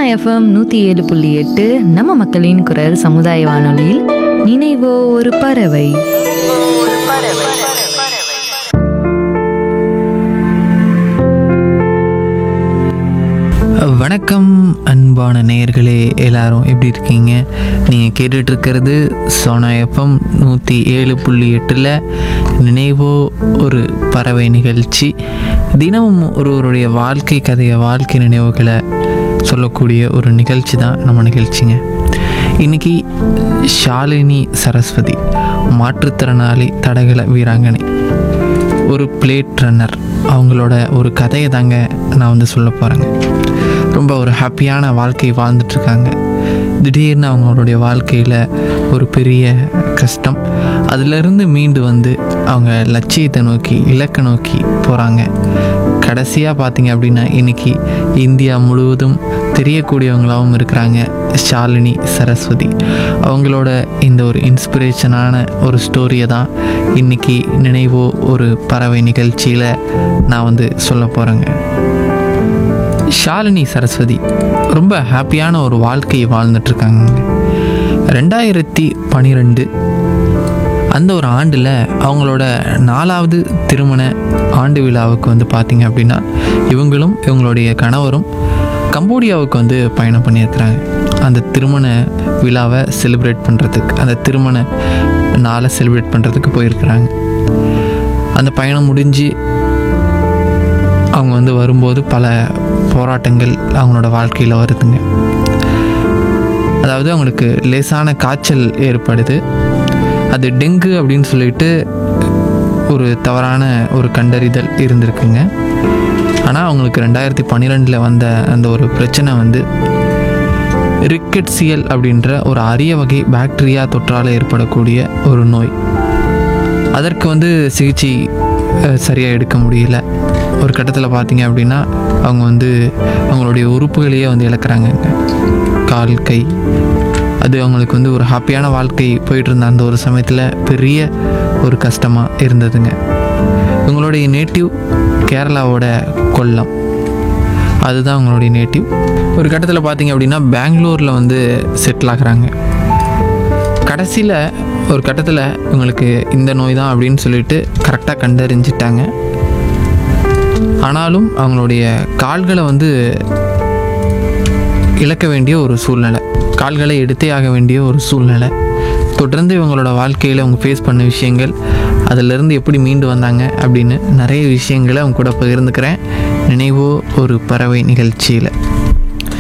FM நூற்றி ஏழு புள்ளி எட்டு நம்ம மக்களின் குரல் சமுதாய வானொலியில் நினைவோ ஒரு பறவை வணக்கம் அன்பான நேயர்களே எல்லாரும் எப்படி இருக்கீங்க நீங்கள் கேட்டுட்டு இருக்கிறது சோனா எஃப்எம் நூற்றி ஏழு புள்ளி எட்டில் நினைவோ ஒரு பறவை நிகழ்ச்சி தினமும் ஒருவருடைய வாழ்க்கை கதையை வாழ்க்கை நினைவுகளை சொல்லக்கூடிய ஒரு நிகழ்ச்சி தான் நம்ம நிகழ்ச்சிங்க இன்னைக்கு ஷாலினி சரஸ்வதி மாற்றுத்திறனாளி தடகள வீராங்கனை ஒரு பிளேட் ரன்னர் அவங்களோட ஒரு கதையை தாங்க நான் வந்து சொல்ல போகிறேங்க ரொம்ப ஒரு ஹாப்பியான வாழ்க்கை வாழ்ந்துட்டுருக்காங்க திடீர்னு அவங்களுடைய வாழ்க்கையில் ஒரு பெரிய கஷ்டம் அதிலிருந்து மீண்டு வந்து அவங்க லட்சியத்தை நோக்கி இலக்கை நோக்கி போகிறாங்க கடைசியாக பார்த்தீங்க அப்படின்னா இன்னைக்கு இந்தியா முழுவதும் தெரியக்கூடியவங்களாகவும் இருக்கிறாங்க ஷாலினி சரஸ்வதி அவங்களோட இந்த ஒரு இன்ஸ்பிரேஷனான ஒரு ஸ்டோரியை தான் இன்னைக்கு நினைவோ ஒரு பறவை நிகழ்ச்சியில் நான் வந்து சொல்ல போகிறேங்க ஷாலினி சரஸ்வதி ரொம்ப ஹாப்பியான ஒரு வாழ்க்கையை வாழ்ந்துட்டுருக்காங்க ரெண்டாயிரத்தி பன்னிரெண்டு அந்த ஒரு ஆண்டில் அவங்களோட நாலாவது திருமண ஆண்டு விழாவுக்கு வந்து பார்த்திங்க அப்படின்னா இவங்களும் இவங்களுடைய கணவரும் கம்போடியாவுக்கு வந்து பயணம் பண்ணியிருக்கிறாங்க அந்த திருமண விழாவை செலிப்ரேட் பண்ணுறதுக்கு அந்த திருமண நாளை செலிப்ரேட் பண்ணுறதுக்கு போயிருக்கிறாங்க அந்த பயணம் முடிஞ்சு அவங்க வந்து வரும்போது பல போராட்டங்கள் அவங்களோட வாழ்க்கையில் வருதுங்க அதாவது அவங்களுக்கு லேசான காய்ச்சல் ஏற்படுது அது டெங்கு அப்படின்னு சொல்லிட்டு ஒரு தவறான ஒரு கண்டறிதல் இருந்திருக்குங்க ஆனால் அவங்களுக்கு ரெண்டாயிரத்தி பன்னிரெண்டில் வந்த அந்த ஒரு பிரச்சனை வந்து ரிக்கெட்சியல் அப்படின்ற ஒரு அரிய வகை பாக்டீரியா தொற்றால் ஏற்படக்கூடிய ஒரு நோய் அதற்கு வந்து சிகிச்சை சரியாக எடுக்க முடியல ஒரு கட்டத்தில் பார்த்தீங்க அப்படின்னா அவங்க வந்து அவங்களுடைய உறுப்புகளையே வந்து இழக்கிறாங்க கால் கை அது அவங்களுக்கு வந்து ஒரு ஹாப்பியான வாழ்க்கை போயிட்டு இருந்த அந்த ஒரு சமயத்தில் பெரிய ஒரு கஷ்டமாக இருந்ததுங்க இவங்களுடைய நேட்டிவ் கேரளாவோட கொல்லம் அதுதான் அவங்களுடைய நேட்டிவ் ஒரு கட்டத்தில் பார்த்தீங்க அப்படின்னா பெங்களூரில் வந்து செட்டில் ஆகுறாங்க கடைசியில் ஒரு கட்டத்தில் இவங்களுக்கு இந்த நோய் தான் அப்படின்னு சொல்லிட்டு கரெக்டாக கண்டறிஞ்சிட்டாங்க ஆனாலும் அவங்களுடைய கால்களை வந்து இழக்க வேண்டிய ஒரு சூழ்நிலை கால்களை எடுத்தே ஆக வேண்டிய ஒரு சூழ்நிலை தொடர்ந்து இவங்களோட வாழ்க்கையில் அவங்க ஃபேஸ் பண்ண விஷயங்கள் அதிலிருந்து எப்படி மீண்டு வந்தாங்க அப்படின்னு நிறைய விஷயங்களை அவங்க கூட பகிர்ந்துக்கிறேன் நினைவோ ஒரு பறவை நிகழ்ச்சியில்